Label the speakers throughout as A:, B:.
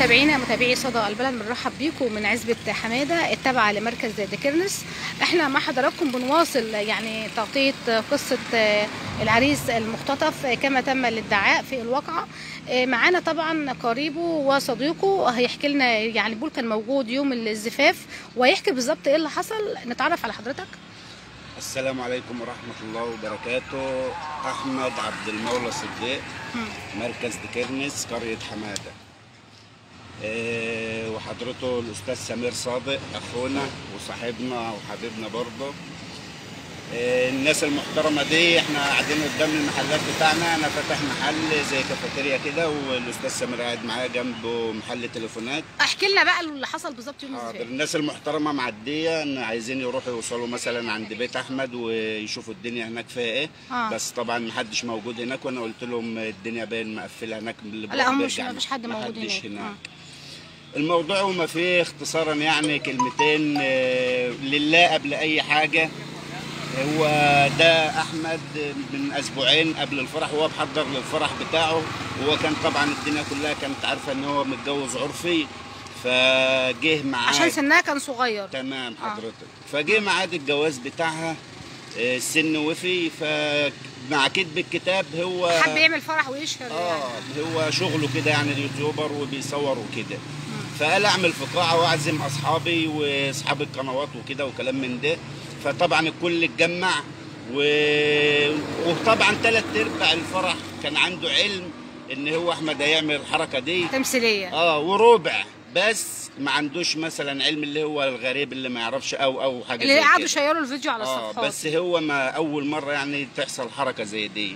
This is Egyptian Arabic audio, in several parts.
A: متابعينا متابعي صدى البلد بنرحب بيكم من عزبة حمادة التابعة لمركز ديكرنس احنا مع حضراتكم بنواصل يعني تغطية قصة العريس المختطف كما تم الادعاء في الواقعة معانا طبعا قريبه وصديقه هيحكي لنا يعني بيقول كان موجود يوم الزفاف ويحكي بالظبط ايه اللي حصل نتعرف على حضرتك
B: السلام عليكم ورحمة الله وبركاته أحمد عبد المولى صديق مركز دكرنس قرية حمادة إيه وحضرته الأستاذ سمير صادق أخونا وصاحبنا وحبيبنا برضه إيه الناس المحترمة دي احنا قاعدين قدام المحلات بتاعنا أنا فاتح محل زي كافيتيريا كده والأستاذ سمير قاعد معايا جنبه محل تليفونات
A: احكي لنا بقى اللي حصل بالظبط يوم
B: حاضر
A: الزفاف
B: الناس المحترمه معديه ان عايزين يروحوا يوصلوا مثلا عند بيت احمد ويشوفوا الدنيا هناك فيها ايه
A: آه.
B: بس طبعا محدش موجود هناك وانا قلت لهم الدنيا باين مقفله هناك اللي
A: لا
B: بيروح
A: هم مش
B: بيرجع
A: مفيش حد موجود
B: محدش
A: هناك
B: هناك الموضوع وما فيه اختصارا يعني كلمتين آه، لله قبل اي حاجه هو ده احمد من اسبوعين قبل الفرح هو محضر للفرح بتاعه هو كان طبعا الدنيا كلها كانت عارفه ان هو متجوز عرفي فجه معاه
A: عشان سنها كان صغير
B: تمام حضرتك فجه ميعاد الجواز بتاعها آه، السن وفي فمع كتب الكتاب هو
A: حب يعمل فرح ويشهر يعني
B: اه هو شغله كده يعني اليوتيوبر وبيصور وكده فقال اعمل في قاعه واعزم اصحابي واصحاب القنوات وكده وكلام من ده فطبعا الكل اتجمع و... وطبعا ثلاث ارباع الفرح كان عنده علم ان هو احمد هيعمل الحركه دي
A: تمثيليه
B: اه وربع بس ما عندوش مثلا علم اللي هو الغريب اللي ما يعرفش او او حاجه
A: اللي
B: زي
A: قعدوا
B: كده.
A: يشيروا الفيديو على
B: اه
A: الصفحات
B: بس هو ما اول مره يعني تحصل حركه زي دي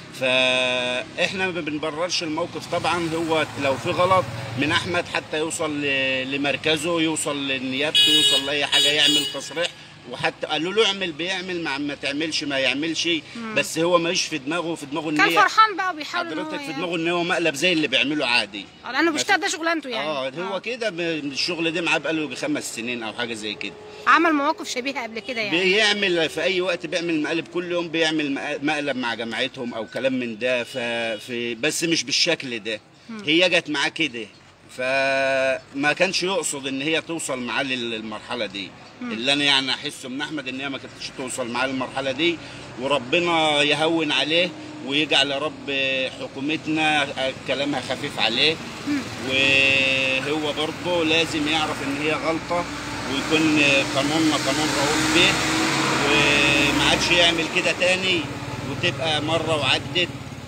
B: فاحنا ما بنبررش الموقف طبعا هو لو في غلط من احمد حتى يوصل ل- لمركزه يوصل لنيابته يوصل لاي حاجه يعمل تصريح وحتى قالوا له اعمل بيعمل ما, ما تعملش ما يعملش بس هو ماهيش في دماغه في دماغه ان
A: كان
B: هي
A: فرحان بقى وبيحاول ان هو
B: حضرتك في
A: يعني-
B: دماغه ان هو مقلب زي اللي بيعمله عادي
A: آه، لانه بيشتغل ده شغلانته يعني
B: اه هو كده ب- الشغل ده معاه بقاله يجي خمس سنين او حاجه زي كده
A: عمل مواقف شبيهه قبل كده يعني
B: بيعمل في اي وقت بيعمل مقالب كل يوم بيعمل مق- مقلب مع جماعتهم او كلام من ده ففي بس مش بالشكل ده هي جت معاه كده فما كانش يقصد ان هي توصل معاه للمرحله دي اللي انا يعني احسه من احمد ان هي ما كانتش توصل معاه للمرحله دي وربنا يهون عليه ويجعل يا رب حكومتنا كلامها خفيف عليه وهو برضه لازم يعرف ان هي غلطه ويكون قانوننا قانون رؤوف به وما عادش يعمل كده تاني وتبقى مره وعدت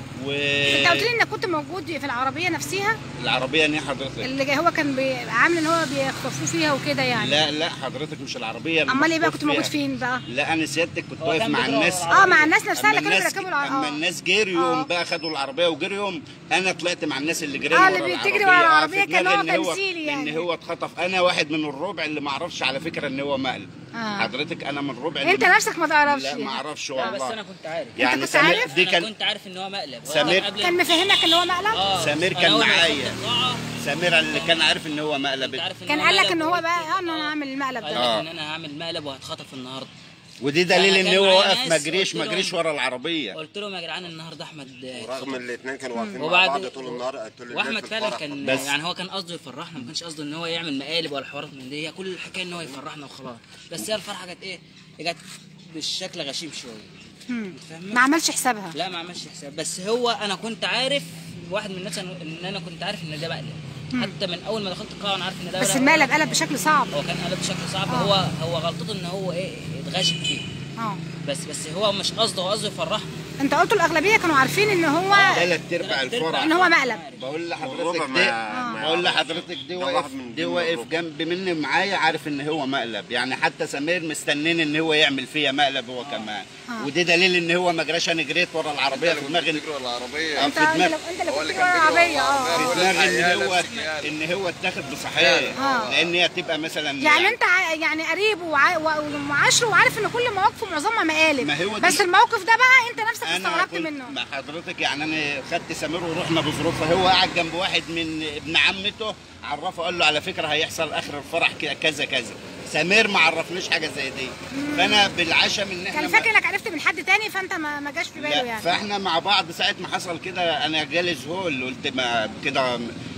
A: انت قلت لي انك كنت موجود في العربيه نفسها
B: والعربيه دي حضرتك
A: اللي جاي- هو كان بي- عامل ان هو بيخطفوه فيها وكده يعني
B: لا لا حضرتك مش العربيه اللي
A: امال ايه بقى
B: مخطوف
A: كنت موجود
B: فيها.
A: فين بقى
B: لا انا سيادتك كنت
C: هو
B: واقف
C: كان
B: مع
C: بيجري
B: الناس
C: ورا
A: اه مع الناس نفسها
B: اما
A: اللي كانوا
B: الناس
A: بيركبوا العربيه
B: اما
A: اه
B: الناس جريهم
A: آه.
B: بقى خدوا العربيه وجريهم انا طلعت مع الناس اللي جريوا
A: آه،
B: ورا
A: اللي بتجري
B: العربية.
A: ورا
B: آه، في
A: العربية كان
B: دماغي
A: هو
B: إن هو-
A: تمثيلي يعني.
B: ان هو اتخطف انا واحد من الربع اللي ما اعرفش على فكره ان هو مقلب
A: آه.
B: حضرتك انا من الربع اللي
A: انت نفسك ما تعرفش
B: لا ما
A: يعني.
B: اعرفش
C: لا بس
B: والله
C: انا كنت عارف
B: يعني
A: كنت
B: سمير-
A: عارف؟
B: دي
C: انا
B: كان
C: كنت عارف ان هو مقلب هو
B: سمير-
C: قبل
A: كان مفهمك ان هو مقلب
C: اه
B: سمير
C: أنا
B: كان
C: أول ما
B: معايا.
C: دخلت القاعة
B: سمير اللي كان عارف ان هو
C: كنت
B: مقلب
C: عارف إن
A: كان
C: هو
A: قال لك
C: مقلب
A: ان هو
C: وقلت-
A: بقى اه انا
C: آه.
A: هعمل المقلب
C: قال
A: ده
C: لك
B: آه.
C: ان انا هعمل مقلب وهتخطف النهارده
B: ودي دليل
C: أنا
B: ان
C: كان
B: هو
C: معايا
B: واقف
C: ناس
B: ما جريش
C: قلت
B: ما
C: لهم-
B: جريش ورا العربيه
C: قلت لهم يا جدعان النهارده احمد
D: رغم الاثنين كانوا واقفين مع
C: وبعد-
D: بعض طول النهار طول الليل
C: واحمد
D: في
C: فعلا
D: الفرح.
C: كان
B: بس-
C: يعني هو كان قصده يفرحنا ما كانش قصده ان هو يعمل مقالب ولا حوارات من دي هي كل الحكايه ان هو يفرحنا وخلاص بس هي الفرحه كانت ايه جت بالشكل غشيم شويه
A: مم.
C: فاهمة؟
A: ما عملش حسابها
C: لا ما عملش حساب بس هو انا كنت عارف واحد من الناس ان انا كنت عارف ان ده مقلب حتى من اول ما دخلت القاعه انا عارف ان ده
A: بس
C: مقلب.
A: المقلب قلب بشكل صعب
C: هو كان قلب بشكل صعب
A: آه.
C: هو هو غلطته ان هو ايه اتغاشم فيه
A: اه
C: بس بس هو مش قصده هو قصده يفرحنا
A: انت قلت الاغلبيه كانوا عارفين ان هو
B: ثلاث ارباع الفرح
A: ان هو مقلب
B: بقول
D: والربع
B: لحضرتك
D: ما-
B: دي
D: ما
B: بقول
D: يعرفش.
B: لحضرتك دي
D: ده
B: واقف
D: واحد من
B: دي
D: ضمن
B: واقف
D: الربع.
B: جنب مني معايا عارف ان هو مقلب يعني حتى سمير مستنين ان هو يعمل فيها مقلب هو كمان ودي دليل ان هو ما جراش انا جريت ورا العربيه في دماغي
E: بتجري العربيه
B: آه،
A: انت
B: في
A: انت
B: دماغ-
A: اللي انت اللي
E: هو
A: كنت
E: اللي
A: ورا
E: كان بيجري
A: العربيه
E: ورا
A: اه
B: في
E: العربية.
B: دماغي ان هو
E: الحياة
B: ان هو اتاخد بصحيح
A: آه.
B: لان هي تبقى مثلا
A: يعني انت ع- يعني قريب وع- و- ومعاشره وعارف ان كل مواقفه معظمها مقالب
B: ما هو دي-
A: بس الموقف ده بقى انت نفسك
B: انا
A: استغربت
B: كنت
A: منه
B: مع حضرتك يعني انا خدت سمير ورحنا بظروفها هو قاعد جنب واحد من ابن عمته عرفه قال له على فكره هيحصل اخر الفرح ك- كذا كذا سمير ما عرفنيش حاجه زي دي فانا بالعشم ان احنا
A: كان
B: ما-
A: فاكر انك عرفت من حد تاني فانت ما ما جاش في باله
B: لا
A: يعني
B: فاحنا مع بعض ساعه ما حصل كده انا جالي ذهول قلت ما كده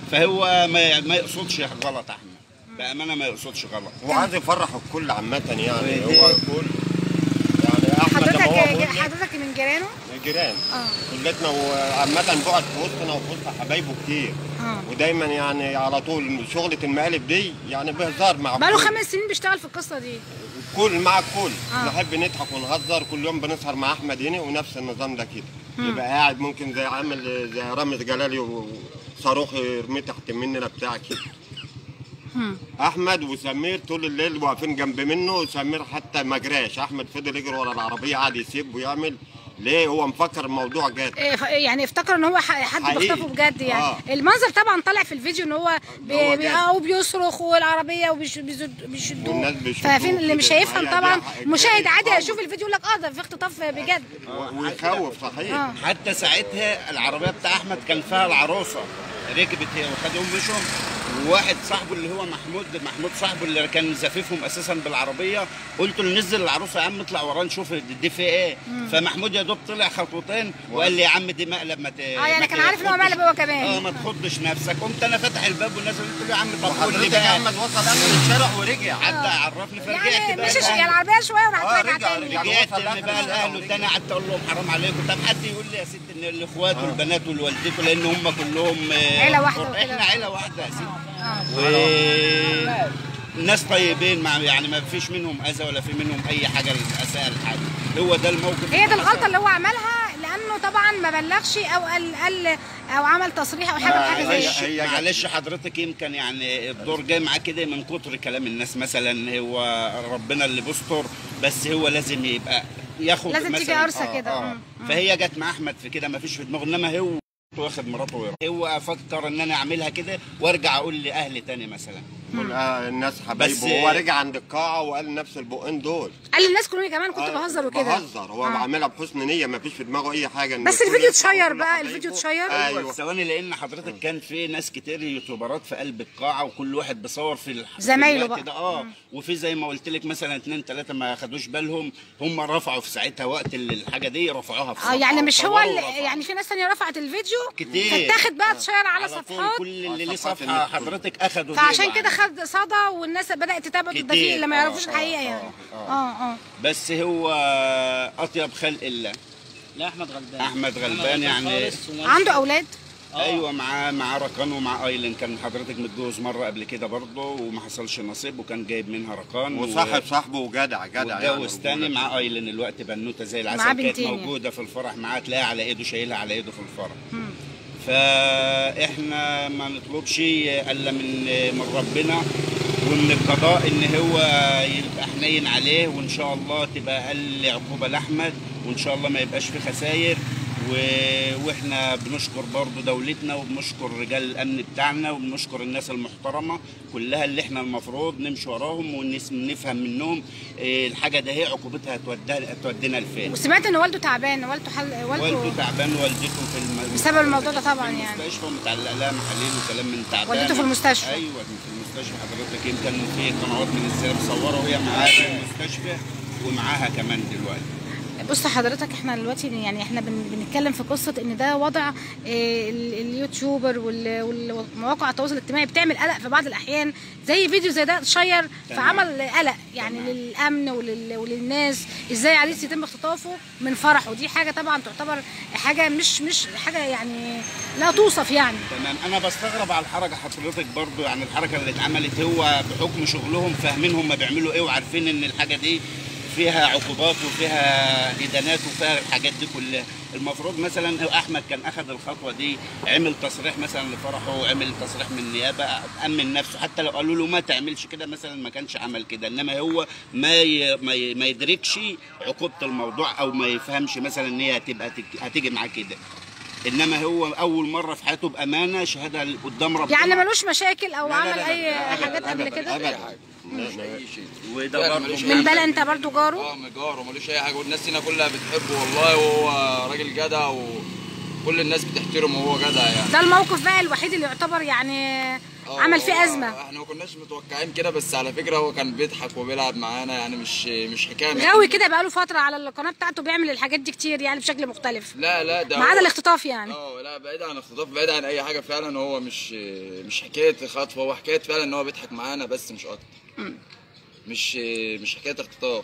B: فهو ما, ما يقصدش غلط احمد بامانه ما يقصدش غلط
D: هو عايز يفرح الكل عامة يعني هو الكل يعني احمد
A: حضرتك
D: لما هو مدمن
A: حضرتك من جيرانه
D: جيران
A: اه
D: كلتنا وعامة بقعد في وسطنا وفي وسط حبايبه كتير
A: اه
D: ودايما يعني على طول شغلة المقالب دي يعني بهزار مع
A: بقاله
D: الكل.
A: خمس سنين بيشتغل في القصه دي
D: كل مع الكل
A: آه.
D: نحب نضحك ونهزر كل يوم بنسهر مع احمد هنا ونفس النظام ده كده يبقى قاعد ممكن زي عامل زي رامز جلالي وصاروخ يرميه تحت مننا بتاع كده
A: مم.
D: احمد وسمير طول الليل واقفين جنب منه وسمير حتى ما جراش احمد فضل يجري ورا العربيه قعد يسيب ويعمل ليه هو مفكر الموضوع جد
A: إيه، ف- يعني افتكر ان هو ح- حد
D: حقيقي.
A: بيخطفه بجد يعني
D: آه.
A: المنظر طبعا طالع في الفيديو ان هو بي
D: هو
A: بي
D: جد.
A: اه وبيصرخ والعربيه وبيشدوه
D: والناس بيشدوه
A: ففين اللي مش
D: كده.
A: هيفهم
D: ما هي
A: طبعا
D: دي حق-
A: مشاهد عادي
D: يخوف.
A: هيشوف الفيديو يقول لك اه ده في اختطاف بجد
D: و- ويخوف صحيح
A: اه
B: حتى ساعتها العربيه بتاع احمد كان فيها العروسه ركبت هي وخدهم مشهم وواحد صاحبه اللي هو محمود محمود صاحبه اللي كان زفيفهم اساسا بالعربيه قلت له نزل العروسه يا عم اطلع وراه نشوف دي في ايه فمحمود يا دوب طلع خطوتين وقال لي يا عم دي مقلب ما ت...
A: اه يعني
B: ما
A: كان عارف ان هو
B: تخضش.
A: مقلب هو كمان
B: اه ما تخضش نفسك قمت انا فاتح الباب ونازل قلت له يا عم طب قول لي
D: وحضرتك يا
B: بقى
D: احمد وصل اخر الشارع ورجع
B: عدى عرفني فرجعت
A: يعني
B: بقى
A: مش
B: لأهلي.
A: يعني العربيه شويه وراحت
D: آه،
A: راجعه
D: رجع-
A: تاني
D: رجع.
B: رجعت
D: وصل
B: ان بقى
D: لآخر
B: لاهله تاني قعدت اقول لهم حرام عليكم طب حد يقول لي يا ست ان الاخوات والبنات والوالدته لان هم كلهم آه،
A: عيلة واحدة
B: قر-
A: وكده.
B: احنا عيله واحده يا ست
A: اه
B: و ناس طيبين مع يعني ما فيش منهم اذى ولا في منهم اي حاجه اساء لحد هو ده الموقف
A: هي دي
B: اللي
A: الغلطه
B: حصل.
A: اللي هو عملها لانه طبعا ما بلغش او قال قال او عمل تصريح او حاجه
D: لا،
A: بحاجه
D: هي-
A: زي
D: هي-
B: معلش معلش حضرتك يمكن يعني الدور جاي معاه كده من كتر كلام الناس مثلا هو ربنا اللي بيستر بس هو لازم يبقى ياخد
A: لازم تيجي
B: مثلاً-
A: قرصة
B: آه،
A: كده.
B: آه.
A: مم.
B: فهي جت مع احمد في كده ما فيش في دماغه انما هو واخد مراته ويروح هو افكر ان انا اعملها كده وارجع اقول لاهلي تاني مثلا
D: كل آه، الناس
B: بس-
D: حبايبه هو رجع عند القاعه وقال نفس البقين دول
A: قال للناس كلهم يا جماعه أنا كنت
D: آه،
A: بهزر وكده
D: بهزر هو
A: آه.
D: بعملها بحسن نيه ما فيش في دماغه اي حاجه إن
A: بس
D: كل
A: الفيديو
D: يطلع
A: اتشير
D: وكل
A: بقى،
D: حبايبه.
A: الفيديو اتشير.
D: ايوه
B: ثواني لان حضرتك كان في ناس كتير يوتيوبرات في قلب القاعه وكل واحد بيصور في الح- في
A: زمايله
B: الوقت
A: بقى.
B: ده اه وفي زي ما قلت لك مثلا اتنين تلاته ما خدوش بالهم هم رفعوا في ساعتها وقت ال- الحاجه دي رفعوها في
A: اه
B: صفحة
A: يعني مش هو
B: وصوروا
A: اللي
B: ورفعوا.
A: يعني في ناس ثانيه رفعت الفيديو
B: كتير.
A: فتاخد بقى اتشير على
B: على طول
A: صفحات
B: كل اللي
D: على
B: ليه
D: صفحات
B: صفحه
D: النت كله.
B: حضرتك اخدوا
A: فعشان
B: ديله
A: كده
B: يعني.
A: خد صدى والناس بدات تتابع
B: كتير.
A: التدافين اللي ما
B: آه،
A: يعرفوش
B: آه،
A: الحقيقه
B: آه،
A: يعني
B: آه.
A: اه اه
B: بس هو اطيب خلق الله
C: لا احمد غلبان
B: أحمد غلبان يعني-
C: خالص ومالوش
A: عنده
C: حاجة.
A: اولاد
C: آه.
B: ايوه معاه معاه ركان ومع ايلين كان حضرتك متجوز مره قبل كده برضه وما حصلش نصيب وكان جايب منها ركان
D: وصاحب صاحبه وجدع جدع يعني
B: واتجوز تاني مع ايلين الوقت بنوته زي
A: معاه
B: العسل كانت
A: بنتين يعني.
B: موجوده في الفرح معاه تلاقيها على ايده شايلها على ايده في الفرح فاحنا ما نطلبش الا من من ربنا ومن القضاء ان هو يبقى حنين عليه وان شاء الله تبقى اقل عقوبه لاحمد وان شاء الله ما يبقاش في خساير و... واحنا بنشكر برضو دولتنا وبنشكر رجال الامن بتاعنا وبنشكر الناس المحترمه كلها اللي احنا المفروض نمشي وراهم ونفهم منهم إيه الحاجه ده هي عقوبتها هتوديها تودينا لفين
A: وسمعت ان والده تعبان والده حل
B: والده
A: والده
B: تعبان والدته في الم...
A: بسبب الموضوع ده طبعا
B: في
A: يعني.
B: المستشفى متعلق لها محاليل وكلام من تعبان
A: والدته في المستشفى.
B: ايوه في المستشفى حضرتك يمكن في قنوات من السير مصوره وهي معاها في المستشفى ومعاها كمان دلوقتي
A: بص حضرتك احنا دلوقتي يعني احنا بن- بنتكلم في قصه ان ده وضع اه، ال- اليوتيوبر وال- وال- ومواقع التواصل الاجتماعي بتعمل قلق في بعض الاحيان زي فيديو زي ده اتشير فعمل قلق يعني
B: تمام.
A: للامن ولل- وللناس ازاي عريس يتم اختطافه من فرحه دي حاجه طبعا تعتبر حاجه مش مش حاجه يعني لا توصف يعني
B: تمام انا بستغرب على الحركه حضرتك برضو يعني الحركه اللي اتعملت هو بحكم شغلهم فاهمين هم بيعملوا ايه وعارفين ان الحاجه دي فيها عقوبات وفيها ادانات وفيها الحاجات دي كلها المفروض مثلا احمد كان اخذ الخطوه دي عمل تصريح مثلا لفرحه وعمل تصريح من النيابه امن نفسه حتى لو قالوا له ما تعملش كده مثلا ما كانش عمل كده انما هو ما ي... ما, ي... ما يدركش عقوبه الموضوع او ما يفهمش مثلا ان هي هتبقى تك- هتيجي معاه كده انما هو اول مره في حياته بامانه شهاده قدام ربنا
A: يعني ملوش مشاكل او
D: لا، لا،
A: عمل
D: لا،
A: اي
D: لا، أبداً،
A: حاجات قبل
D: أبداً،
A: كده
D: أبداً. لا، لا.
B: وده
E: لا،
B: برضه
E: ملوش
A: من بلا انت برضو جاره
E: اه مجار وملوش اي حاجه والناس هنا كلها بتحبه والله وهو راجل جدع كل الناس بتحترمه وهو جدع يعني
A: ده الموقف بقى الوحيد اللي يعتبر يعني
E: آه،
A: عمل فيه
E: هو
A: ازمه
E: احنا ما كناش متوقعين كده بس على فكره هو كان بيضحك وبيلعب معانا يعني مش مش حكايه
A: غاوي كده بقاله فتره على القناه بتاعته بيعمل الحاجات دي كتير يعني بشكل مختلف
E: لا لا ده
A: ما عدا
E: هو-
A: الاختطاف يعني
E: اه لا بعيد عن اختطاف بعيد عن اي حاجه فعلا هو مش مش حكايه خطف هو حكايه فعلا ان هو بيضحك معانا بس مش اكتر مش مش حكايه اختطاف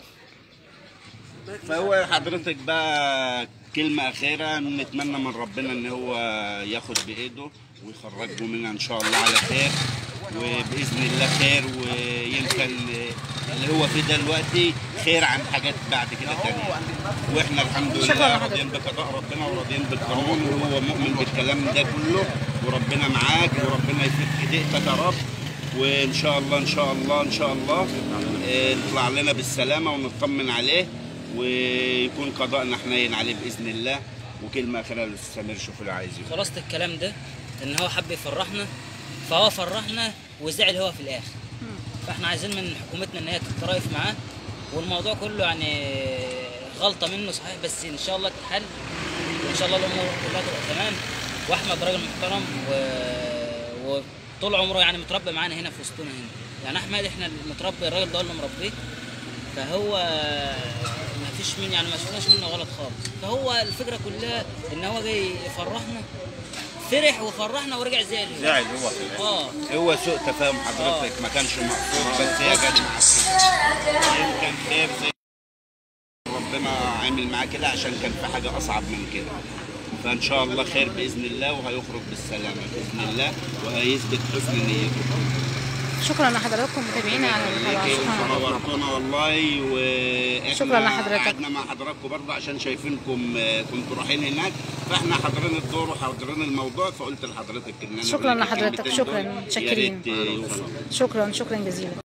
B: فهو حضرتك بقى كلمة أخيرة نتمنى من ربنا إن هو ياخد بإيده ويخرجه منها إن شاء الله على خير وبإذن الله خير ويمكن اللي هو فيه ده دلوقتي خير عن حاجات بعد كده تانية وإحنا الحمد
A: شكراً
B: لله
A: لحضرتك.
B: راضيين بقضاء ربنا وراضيين بالقانون وهو مؤمن بالكلام ده كله وربنا معاك وربنا يفك ايديك يا رب وان شاء الله ان شاء الله ان شاء الله آه، نطلع لنا بالسلامه ونطمن عليه ويكون قضاءنا حنين عليه باذن الله وكلمه اخيره للاستاذ سمير شوف اللي عايز يقول
C: خلاصة الكلام ده ان هو حب يفرحنا فهو فرحنا وزعل هو في الاخر فاحنا عايزين من حكومتنا ان هي تترايف معاه والموضوع كله يعني غلطه منه صحيح بس ان شاء الله تتحل وان شاء الله الامور كلها تبقى تمام واحمد راجل محترم و... وطول عمره يعني متربي معانا هنا في وسطنا هنا يعني احمد احنا المتربي الراجل ده اللي مربيه فهو ما فيش من يعني ما شفناش منه غلط خالص فهو الفكره كلها ان هو جاي يفرحنا فرح وفرحنا ورجع زعل
B: زعل هو في الآخر.
C: اه
B: هو سوء تفاهم حضرتك ما كانش مقصود بس هي جت يمكن خير زي ربنا عامل معاه كده عشان كان في حاجه اصعب من كده فان شاء الله خير باذن الله وهيخرج بالسلامه باذن الله وهيثبت حسن نيته
A: شكرا لحضراتكم متابعينا على القناه
B: ليكي
A: شكرا لحضراتكم
B: نورتونا والله واحنا
A: شكرا لحضرتك.
B: قعدنا مع حضراتكم برضه عشان شايفينكم آه، كنتوا رايحين هناك فاحنا حاضرين الدور وحاضرين الموضوع فقلت لحضرتك ان انا
A: شكرا
B: أقول لك
A: لحضرتك،
B: الكلمتين
A: شكرا،
B: دول. يا
A: متشكرين.
B: ريت، آه، يوصلوا.
A: شكرا شكرا جزيلا